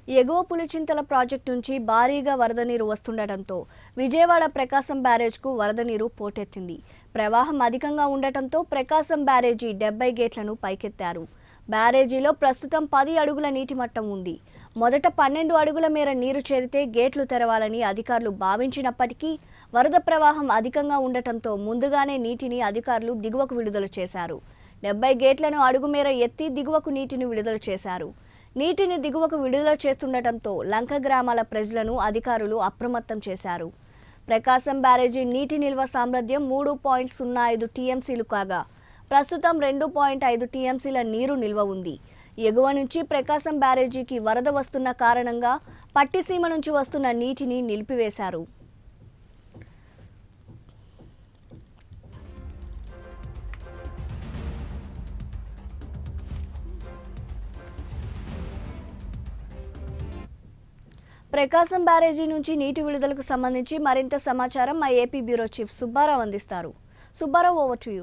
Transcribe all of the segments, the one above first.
ఎగువ పులిచింతల ప్రాజెక్టు నుంచి భారీగా వరద నీరు వస్తుండటంతో విజయవాడ ప్రకాశం బ్యారేజ్కు వరద నీరు పోటెత్తింది ప్రవాహం అధికంగా ఉండటంతో ప్రకాశం బ్యారేజీ డెబ్బై గేట్లను పైకెత్తారు బ్యారేజీలో ప్రస్తుతం పది అడుగుల నీటి మట్టం ఉంది మొదట పన్నెండు అడుగుల మేర నీరు చేరితే గేట్లు తెరవాలని అధికారులు భావించినప్పటికీ వరద ప్రవాహం అధికంగా ఉండటంతో ముందుగానే నీటిని అధికారులు దిగువకు విడుదల చేశారు డెబ్బై గేట్లను అడుగు మేర ఎత్తి దిగువకు నీటిని విడుదల చేశారు నీటిని దిగువకు విడుదల చేస్తుండటంతో లంక గ్రామాల ప్రజలను అధికారులు అప్రమత్తం చేశారు ప్రకాశం బ్యారేజీ నీటి నిల్వ సామర్థ్యం మూడు పాయింట్ సున్నా ఐదు టీఎంసీలు కాగా ప్రస్తుతం రెండు పాయింట్ ఐదు టీఎంసీల నీరు నిల్వ ఉంది ఎగువ నుంచి ప్రకాశం బ్యారేజీకి వరద వస్తున్న కారణంగా పట్టిసీమ నుంచి వస్తున్న నీటిని నిలిపివేశారు ప్రకాశం బ్యారేజీ నుంచి నీటి విడుదలకు సంబంధించి మరింత సమాచారం మా ఏపీ బ్యూరో చీఫ్ సుబ్బారావు అందిస్తారు సుబ్బారావు ఓవర్ టు యూ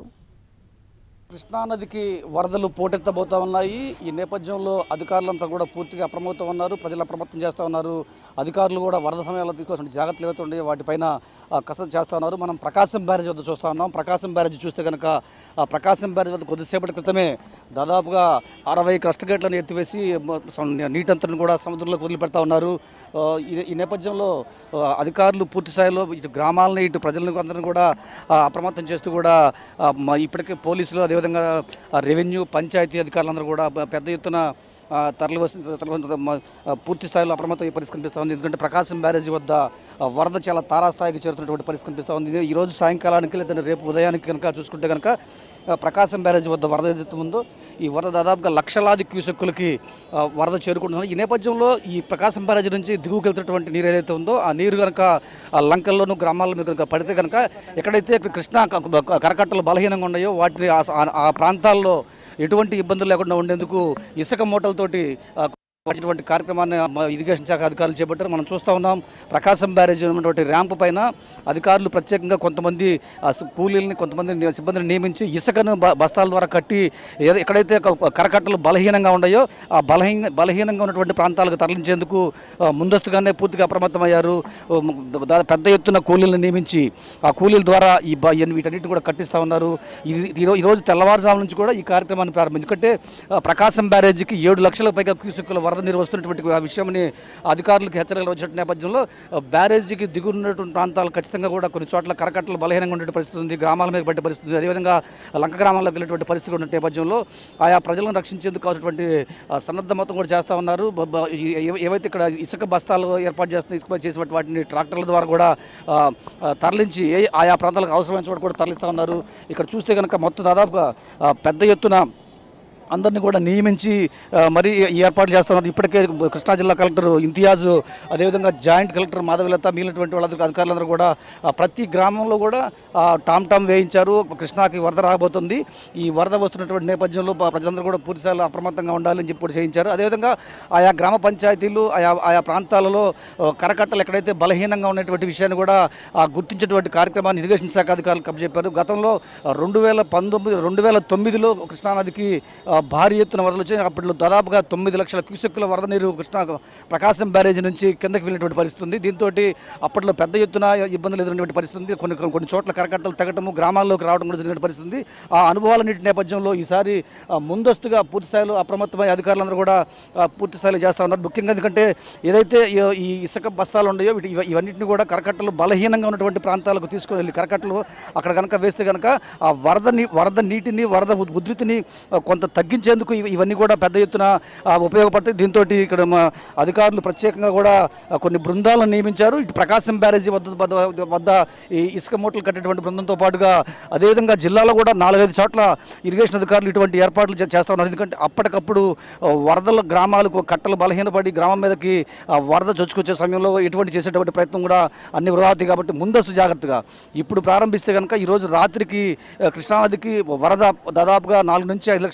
కృష్ణానదికి వరదలు పోటెత్తబోతా ఉన్నాయి ఈ నేపథ్యంలో అధికారులంతా కూడా పూర్తిగా అప్రమత్తం ఉన్నారు ప్రజలు అప్రమత్తం చేస్తూ ఉన్నారు అధికారులు కూడా వరద సమయంలో తీసుకోవాల్సిన జాగ్రత్తలు ఏవైతే ఉన్నాయో వాటిపైన ఆ, కసరత్తు చేస్తూ ఉన్నారు మనం ప్రకాశం బ్యారేజ్ వద్ద చూస్తూ ఉన్నాం ప్రకాశం బ్యారేజ్ చూస్తే కనుక ఆ ప్రకాశం బ్యారేజ్ వద్ద కొద్దిసేపటి క్రితమే దాదాపుగా అరవై క్రస్ట్ గేట్లను ఎత్తివేసి మ- సం- నీటంతటిని కూడా సముద్రంలోకి వదిలిపెడతా ఉన్నారు ఆ, ఈ- ఈ నేపథ్యంలో ఆ, అధికారులు పూర్తి స్థాయిలో ఇటు గ్రామాలని ఇటు ప్రజలను అందరిని కూడా ఆ, అప్రమత్తం చేస్తూ కూడా ఆ, మ- ఇప్పటికే పోలీసులు అదేవిధంగా ఆ, రెవెన్యూ పంచాయతీ అధికారులందరూ కూడా బ- పెద్ద ఎత్తున ఆ, తరలి వస్తు తరలి వస్తు- మ- ఆ, పూర్తి స్థాయిలో అప్రమత్తం పరిస్థితి కనిపిస్తూ ఉంది ఎందుకంటే ప్రకాశం బ్యారేజీ వద్ద ఆ, వరద చాలా తారాస్థాయికి చేరుతున్నటువంటి పరిస్థితి కనిపిస్తూ ఉంది ఇది ఈ రోజు సాయంకాలానికి లేదా రేపు ఉదయానికి కనుక చూసుకుంటే కనుక ఆ, ప్రకాశం బ్యారేజీ వద్ద వరద ఏదైతే ఉందో ఈ వరద దాదాపుగా లక్షలాది క్యూసెక్కులకి ఆ, వరద చేరుకుంటున్నారు ఈ నేపథ్యంలో ఈ ప్రకాశం బ్యారేజీ నుంచి దిగువకి వెళ్తున్నటువంటి నీరు ఏదైతే ఉందో ఆ నీరు కనుక ఆ లంకల్లోనూ గ్రామాల మీద కనుక పడితే కనుక ఎక్కడైతే కృష్ణా క- కరకట్టలు బలహీనంగా ఉన్నాయో వాటిని ఆ- ఆ- ఆ ప్రాంతాల్లో ఎటువంటి ఇబ్బందులు లేకుండా ఉండేందుకు ఇసుక మూటలతోటి ఆ, వచ్చినటువంటి కార్యక్రమాన్ని మా ఇరిగేషన్ శాఖ అధికారులు చేపట్టారు మనం చూస్తూ ఉన్నాం ప్రకాశం బ్యారేజ్ ఉన్నటువంటి ర్యాంప్ పైన అధికారులు ప్రత్యేకంగా కొంతమంది ఆ సి- కూలీలని కొంతమంది ని- సిబ్బందిని నియమించి ఇసుకను బ- బస్తాల ద్వారా కట్టి ఏదో ఎక్కడైతే క- కరకట్టలు బలహీనంగా ఉన్నాయో ఆ బలహీన బలహీనంగా ఉన్నటువంటి ప్రాంతాలకు తరలించేందుకు ఆ, ముందస్తుగానే పూర్తిగా అప్రమత్తమయ్యారు ఓ, ము- దా- పెద్ద ఎత్తున కూలీలను నియమించి ఆ కూలీల ద్వారా ఈ బ- ఇవన్నీ వీటన్నిటిని కూడా కట్టిస్తూ ఉన్నారు ఇది ఈరో- ఈరోజు తెల్లవారుజాము నుంచి కూడా ఈ కార్యక్రమాన్ని ప్రారంభించి ఎందుకంటే ఆ, ప్రకాశం బ్యారేజీకి ఏడు లక్షల పైగా క్యూసెక్కుల వరద నీరు వస్తున్నటువంటి ఆ విషయాన్ని అధికారులకు హెచ్చరికలు వచ్చిన నేపథ్యంలో ఆ, బ్యారేజీకి దిగున్నటువంటి ప్రాంతాలు ఖచ్చితంగా కూడా కొన్ని చోట్ల కరకట్టలు బలహీనంగా ఉండే పరిస్థితి ఉంది గ్రామాల మీద పడ్డ పరిస్థితి ఉంది అదేవిధంగా లంక గ్రామాల్లోకి వెళ్ళేటువంటి పరిస్థితి ఉన్న నేపథ్యంలో ఆయా ప్రజలను రక్షించేందుకు కావాల్సినటువంటి ఆ, సన్నద్ధ మొత్తం కూడా చేస్తూ ఉన్నారు బ- బ- ఈ- ఏ- ఏవైతే ఇక్కడ ఇసుక బస్తాలు ఏర్పాటు చేస్తున్న ఇసుక చేసినటువంటి వాటిని ట్రాక్టర్ల ద్వారా కూడా ఆ, ఆ, తరలించి ఏ ఆయా ప్రాంతాలకు అవసరమైన చోట కూడా తరలిస్తూ ఉన్నారు ఇక్కడ చూస్తే కనుక మొత్తం దాదాపుగా ఆ, పెద్ద ఎత్తున అందరినీ కూడా నియమించి ఆ, మరి ఈ ఏర్పాట్లు చేస్తున్నారు ఇప్పటికే కృష్ణా జిల్లా కలెక్టర్ ఇంతియాజ్ అదేవిధంగా జాయింట్ కలెక్టర్ మాధవలత మిగిలినటువంటి వాళ్ళందరూ అధికారులందరూ కూడా ఆ, ప్రతి గ్రామంలో కూడా ఆ, టామ్ టామ్ వేయించారు కృష్ణాకి వరద రాబోతుంది ఈ వరద వస్తున్నటువంటి నేపథ్యంలో ప- ప్రజలందరూ కూడా పూర్తి స్థాయిలో అప్రమత్తంగా ఉండాలని చెప్పి కూడా చేయించారు అదేవిధంగా ఆయా గ్రామ పంచాయతీలు ఆయా ఆయా ప్రాంతాలలో ఆ, కరకట్టలు ఎక్కడైతే బలహీనంగా ఉన్నటువంటి విషయాన్ని కూడా ఆ, గుర్తించేటువంటి కార్యక్రమాన్ని ఇరిగేషన్ శాఖ అధికారులు కప్పచెప్పారు గతంలో రెండు వేల పంతొమ్మిది రెండు వేల తొమ్మిదిలో కృష్ణానదికి ఆ, భారీ ఎత్తున వరదలు వచ్చాయి అప్పట్లో దాదాపుగా తొమ్మిది లక్షల క్యూసెక్కుల వరద నీరు కృష్ణా ప్రకాశం బ్యారేజ్ నుంచి కిందకి వెళ్ళినటువంటి పరిస్థితి ఉంది దీంతో అప్పట్లో పెద్ద ఎత్తున ఇబ్బందులు ఎదురైనటువంటి పరిస్థితి ఉంది కొన్ని కొన్ని- కొన్ని చోట్ల కరకట్టలు తెగటము గ్రామాల్లోకి రావడం కూడా జరిగిన పరిస్థితి ఉంది ఆ అనుభవాలన్నిటి నేపథ్యంలో ఈసారి ఆ, ముందస్తుగా పూర్తి స్థాయిలో అప్రమత్తమై అధికారులందరూ కూడా ఆ, పూర్తి స్థాయిలో చేస్తూ ఉన్నారు ముఖ్యంగా ఎందుకంటే ఏదైతే ఈ- ఈ ఇసుక బస్తాలు ఉన్నాయో వీటి ఇవ- ఇవన్నిటిని కూడా కరకట్టలు బలహీనంగా ఉన్నటువంటి ప్రాంతాలకు తీసుకొని వెళ్ళి కరకట్టలు అక్కడ కనుక వేస్తే కనుక ఆ వరద నీ వరద నీటిని వరద ఉద్- ఉధృతిని ఆ, కొంత తగ్గించేందుకు ఇవి- ఇవన్నీ కూడా పెద్ద ఎత్తున ఆ, ఉపయోగపడతాయి దీంతో ఇక్కడ మా అధికారులు ప్రత్యేకంగా కూడా ఆ, కొన్ని బృందాలను నియమించారు ఇటు ప్రకాశం బ్యారేజీ వద్ద వద్ద- వద్ద ఈ ఇసుక మూటలు కట్టేటువంటి బృందంతో పాటుగా అదేవిధంగా జిల్లాలో కూడా నాలుగైదు చోట్ల ఇరిగేషన్ అధికారులు ఇటువంటి ఏర్పాట్లు చే- చేస్తా ఉన్నారు ఎందుకంటే అప్పటికప్పుడు ఆ, వరదల గ్రామాలకు కట్టలు బలహీనపడి గ్రామం మీదకి ఆ, వరద చొచ్చుకొచ్చే సమయంలో ఎటువంటి చేసేటువంటి ప్రయత్నం కూడా అన్ని వృధా అవుతాయి కాబట్టి ముందస్తు జాగ్రత్తగా ఇప్పుడు ప్రారంభిస్తే కనుక ఈరోజు రాత్రికి ఆ, కృష్ణానదికి వరద దాదాపుగా నాలుగు నుంచి ఐదు లక్షల క్యూసెక్కుల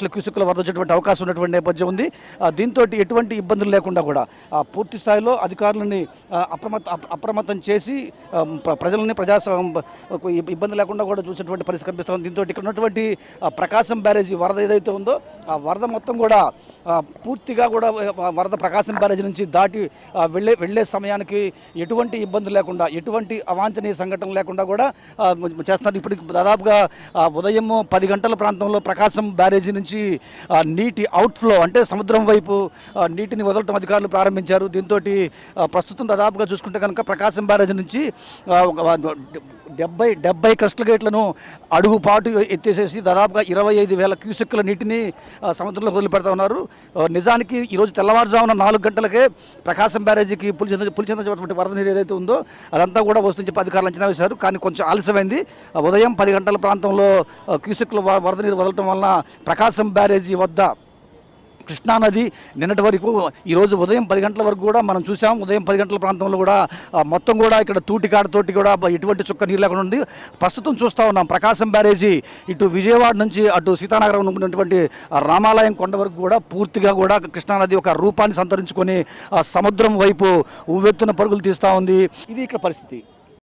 క్యూసెక్ల వరద వచ్చేటువంటి అవకాశం ఉన్నటువంటి నేపథ్యం ఉంది ఆ, దీంతో ఎటువంటి ఇబ్బందులు లేకుండా కూడా ఆ, పూర్తి స్థాయిలో అధికారులని ఆ, అప్రమత్త అప్- అప్రమత్తం చేసి ఆ, ప్ర- ప్రజలని ప్రజా స- ఇబ్బంది లేకుండా కూడా చూసేటువంటి పరిస్థితి కనిపిస్తుంది దీంతో ఇక్కడ ఉన్నటువంటి ఆ, ప్రకాశం బ్యారేజీ వరద ఏదైతే ఉందో ఆ వరద మొత్తం కూడా ఆ, పూర్తిగా కూడా ఆ, వరద ప్రకాశం బ్యారేజీ నుంచి దాటి ఆ, వెళ్ళే వెళ్ళే సమయానికి ఎటువంటి ఇబ్బంది లేకుండా ఎటువంటి అవాంఛనీయ సంఘటన లేకుండా కూడా ఆ, చేస్తున్నారు ఇప్పుడు దాదాపుగా ఆ, ఉదయం పది గంటల ప్రాంతంలో ప్రకాశం బ్యారేజీ నుంచి ఆ, నీటి అవుట్ఫ్లో అంటే సముద్రం వైపు ఆ, నీటిని వదలటం అధికారులు ప్రారంభించారు దీంతో ప్రస్తుతం దాదాపుగా చూసుకుంటే కనుక ప్రకాశం బ్యారేజీ నుంచి ఆ, ఒక డెబ్బై డెబ్బై క్రస్టల్ గేట్లను అడుగు పాటు ఎత్తేసేసి దాదాపుగా ఇరవై ఐదు వేల క్యూసెక్కుల నీటిని ఆ, సముద్రంలోకి వదిలిపెడతా ఉన్నారు ఆ, నిజానికి ఈరోజు తెల్లవారుజామున నాలుగు గంటలకే ప్రకాశం బ్యారేజీకి పులిచెంద పులిచెందినటువంటి వరద నీరు ఏదైతే ఉందో అదంతా కూడా వస్తుందని చెప్పి అధికారులు అంచనా వేశారు కానీ కొంచెం ఆలస్యమైంది ఆ, ఉదయం పది గంటల ప్రాంతంలో ఆ, క్యూసెక్కుల వ- వరద నీరు వదలటం వలన ప్రకాశం బ్యారేజీ వద్ద కృష్ణానది నిన్నటి వరకు ఈరోజు ఉదయం పది గంటల వరకు కూడా మనం చూసాం ఉదయం పది గంటల ప్రాంతంలో కూడా ఆ, మొత్తం కూడా ఇక్కడ తూటికాడతోటి కూడా బ- ఎటువంటి చుక్క నీరు లేకుండా ఉంది ప్రస్తుతం చూస్తూ ఉన్నాం ప్రకాశం బ్యారేజీ ఇటు విజయవాడ నుంచి అటు సీతానగరం ఉన్నటువంటి ఆ రామాలయం కొండ వరకు కూడా పూర్తిగా కూడా కృష్ణానది ఒక రూపాన్ని సంతరించుకొని ఆ సముద్రం వైపు ఉవ్వెత్తున పరుగులు తీస్తూ ఉంది ఇది ఇక్కడ పరిస్థితి